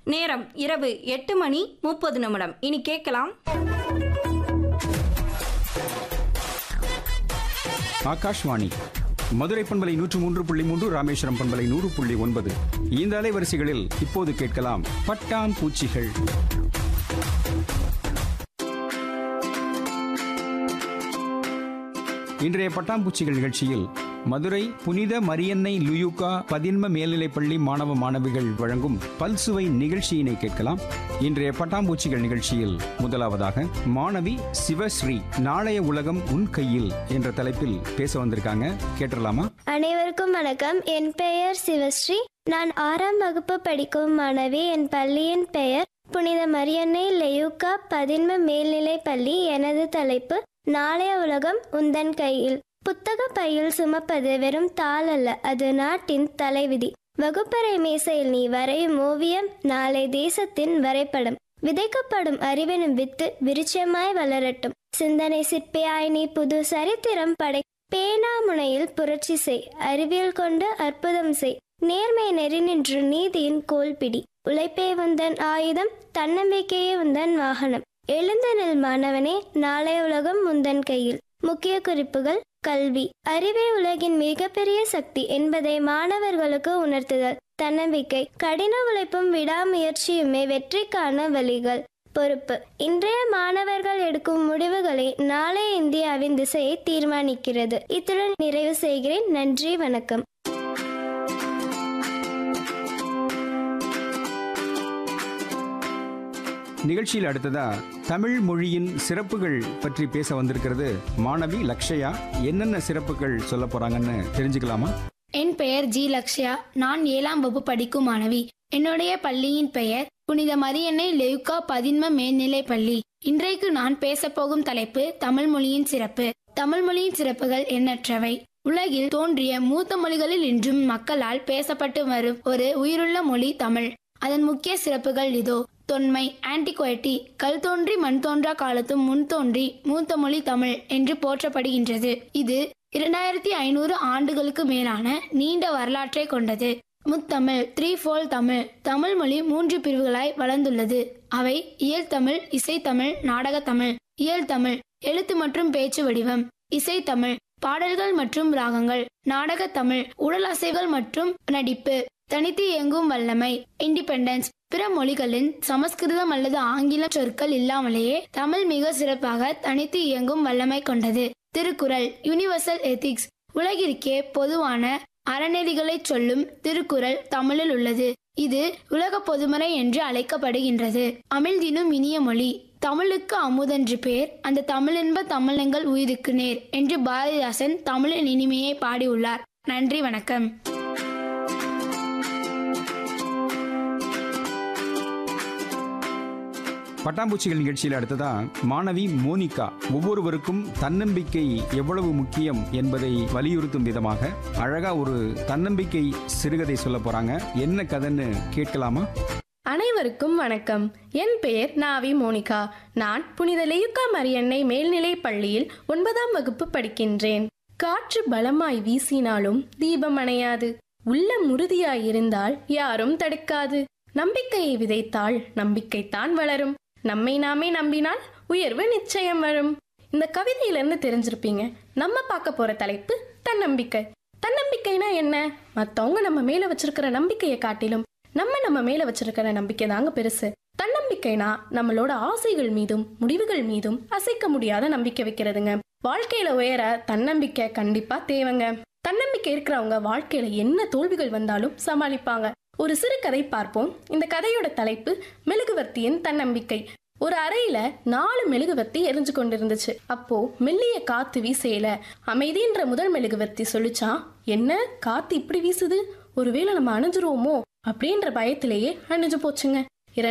நேரம் இரவு எட்டு மணி முப்பது நிமிடம் இனி கேட்கலாம் ஆகாஷ்வாணி மதுரை பண்பலை நூற்று மூன்று புள்ளி மூன்று ராமேஸ்வரம் பண்பலை நூறு புள்ளி ஒன்பது இந்த அலைவரிசைகளில் இப்போது கேட்கலாம் பட்டாம் பூச்சிகள் இன்றைய பட்டாம்பூச்சிகள் நிகழ்ச்சியில் மதுரை புனித மரியன்னை லுயூகா பதின்ம மேல்நிலைப்பள்ளி மாணவ மாணவிகள் வழங்கும் பல்சுவை நிகழ்ச்சியினை கேட்கலாம் இன்றைய பட்டாம்பூச்சிகள் நிகழ்ச்சியில் முதலாவதாக மாணவி சிவஸ்ரீ நாளைய உலகம் உன் கையில் என்ற தலைப்பில் பேச வந்திருக்காங்க கேட்டுடலாமா அனைவருக்கும் வணக்கம் என் பெயர் சிவஸ்ரீ நான் ஆறாம் வகுப்பு படிக்கும் மாணவி என் பள்ளியின் பெயர் புனித மரியன்னை லெயுக்கா பதின்ம மேல்நிலைப் பள்ளி எனது தலைப்பு நாளைய உலகம் உந்தன் கையில் புத்தக பையில் சுமப்பது வெறும் தாள் அல்ல அது நாட்டின் தலைவிதி வகுப்பறை மேசையில் நீ வரையும் ஓவியம் நாளை தேசத்தின் வரைபடம் விதைக்கப்படும் அறிவெனும் வித்து விருட்சமாய் வளரட்டும் சிந்தனை சிற்பியாய் நீ புது சரித்திரம் படை பேனாமுனையில் புரட்சி செய் அறிவியல் கொண்டு அற்புதம் செய் நேர்மை நெறி நின்று நீதியின் கோல்பிடி உழைப்பே உந்தன் ஆயுதம் தன்னம்பிக்கையே உந்தன் வாகனம் எழுந்த நெல் மாணவனே நாளைய உலகம் உந்தன் கையில் முக்கிய குறிப்புகள் கல்வி அறிவே உலகின் மிகப்பெரிய சக்தி என்பதை மாணவர்களுக்கு உணர்த்துதல் தன்னம்பிக்கை கடின உழைப்பும் விடாமுயற்சியுமே வெற்றிக்கான வழிகள் பொறுப்பு இன்றைய மாணவர்கள் எடுக்கும் முடிவுகளை நாளைய இந்தியாவின் திசையை தீர்மானிக்கிறது இத்துடன் நிறைவு செய்கிறேன் நன்றி வணக்கம் நிகழ்ச்சியில் அடுத்ததா தமிழ் மொழியின் சிறப்புகள் பற்றி பேச வந்திருக்கிறது மாணவி லக்ஷயா என்னென்ன சிறப்புகள் சொல்ல போறாங்கன்னு தெரிஞ்சுக்கலாமா என் பெயர் ஜி லக்ஷ்யா நான் ஏழாம் வகுப்பு படிக்கும் மாணவி என்னுடைய பள்ளியின் பெயர் புனித மரியன்னை லெயுக்கா பதின்ம மேல்நிலைப் பள்ளி இன்றைக்கு நான் பேசப்போகும் தலைப்பு தமிழ் மொழியின் சிறப்பு தமிழ் மொழியின் சிறப்புகள் எண்ணற்றவை உலகில் தோன்றிய மூத்த மொழிகளில் இன்றும் மக்களால் பேசப்பட்டு வரும் ஒரு உயிருள்ள மொழி தமிழ் அதன் முக்கிய சிறப்புகள் இதோ தொன்மை ஆன்டிகுவைட்டி கல் தோன்றி மண் தோன்றா காலத்தும் முன் தோன்றி மூத்த மொழி தமிழ் என்று போற்றப்படுகின்றது இது இரண்டாயிரத்தி ஐநூறு ஆண்டுகளுக்கு மேலான நீண்ட வரலாற்றை கொண்டது முத்தமிழ் த்ரீ ஃபோல் தமிழ் தமிழ் மொழி மூன்று பிரிவுகளாய் வளர்ந்துள்ளது அவை இயல் தமிழ் இசைத்தமிழ் நாடகத்தமிழ் இயல் தமிழ் எழுத்து மற்றும் பேச்சு வடிவம் இசைத்தமிழ் பாடல்கள் மற்றும் ராகங்கள் நாடகத்தமிழ் உடல் அசைவுகள் மற்றும் நடிப்பு தனித்து இயங்கும் வல்லமை இண்டிபெண்டன்ஸ் பிற மொழிகளின் சமஸ்கிருதம் அல்லது ஆங்கில சொற்கள் இல்லாமலேயே தமிழ் மிக சிறப்பாக தனித்து இயங்கும் வல்லமை கொண்டது திருக்குறள் யுனிவர்சல் எத்திக்ஸ் உலகிற்கே பொதுவான அறநெறிகளை சொல்லும் திருக்குறள் தமிழில் உள்ளது இது உலக பொதுமறை என்று அழைக்கப்படுகின்றது அமிழ்தினும் இனிய மொழி தமிழுக்கு அமுதென்று பேர் அந்த தமிழென்ப தமிழங்கள் உயிருக்கு நேர் என்று பாரதிதாசன் தமிழின் இனிமையை பாடியுள்ளார் நன்றி வணக்கம் பட்டாம்பூச்சிகள் நிகழ்ச்சியில் அடுத்ததா மாணவி மோனிகா ஒவ்வொருவருக்கும் தன்னம்பிக்கை எவ்வளவு முக்கியம் என்பதை வலியுறுத்தும் விதமாக அழகா ஒரு தன்னம்பிக்கை சிறுகதை சொல்ல போறாங்க என்ன கதைன்னு கேட்கலாமா அனைவருக்கும் வணக்கம் என் பெயர் நாவி மோனிகா நான் புனித லெயுக்கா மரியன்னை மேல்நிலைப் பள்ளியில் ஒன்பதாம் வகுப்பு படிக்கின்றேன் காற்று பலமாய் வீசினாலும் தீபம் அணையாது உள்ளம் உறுதியாய் இருந்தால் யாரும் தடுக்காது நம்பிக்கையை விதைத்தால் நம்பிக்கைத்தான் வளரும் நம்மை நாமே நம்பினால் உயர்வு நிச்சயம் வரும் இந்த கவிதையிலிருந்து தெரிஞ்சிருப்பீங்க நம்ம பார்க்க போற தலைப்பு தன்னம்பிக்கை தன்னம்பிக்கைனா என்ன மத்தவங்க நம்ம மேல வச்சிருக்கிற நம்பிக்கையை காட்டிலும் நம்ம நம்ம மேல வச்சிருக்கிற நம்பிக்கை தாங்க பெருசு தன்னம்பிக்கைனா நம்மளோட ஆசைகள் மீதும் முடிவுகள் மீதும் அசைக்க முடியாத நம்பிக்கை வைக்கிறதுங்க வாழ்க்கையில உயர தன்னம்பிக்கை கண்டிப்பா தேவைங்க தன்னம்பிக்கை இருக்கிறவங்க வாழ்க்கையில என்ன தோல்விகள் வந்தாலும் சமாளிப்பாங்க ஒரு சிறு கதை பார்ப்போம் இந்த கதையோட தலைப்பு மெழுகுவர்த்தியின் தன்னம்பிக்கை ஒரு அறையில நாலு மெழுகுவர்த்தி எரிஞ்சு கொண்டிருந்துச்சு அப்போ மெல்லிய காத்து வீசையில அமைதின்ற முதல் மெழுகுவர்த்தி சொல்லிச்சான் என்ன காத்து இப்படி வீசுது ஒருவேளை நம்ம அணைஞ்சிருவோமோ அப்படின்ற பயத்திலேயே அணைஞ்சு போச்சுங்க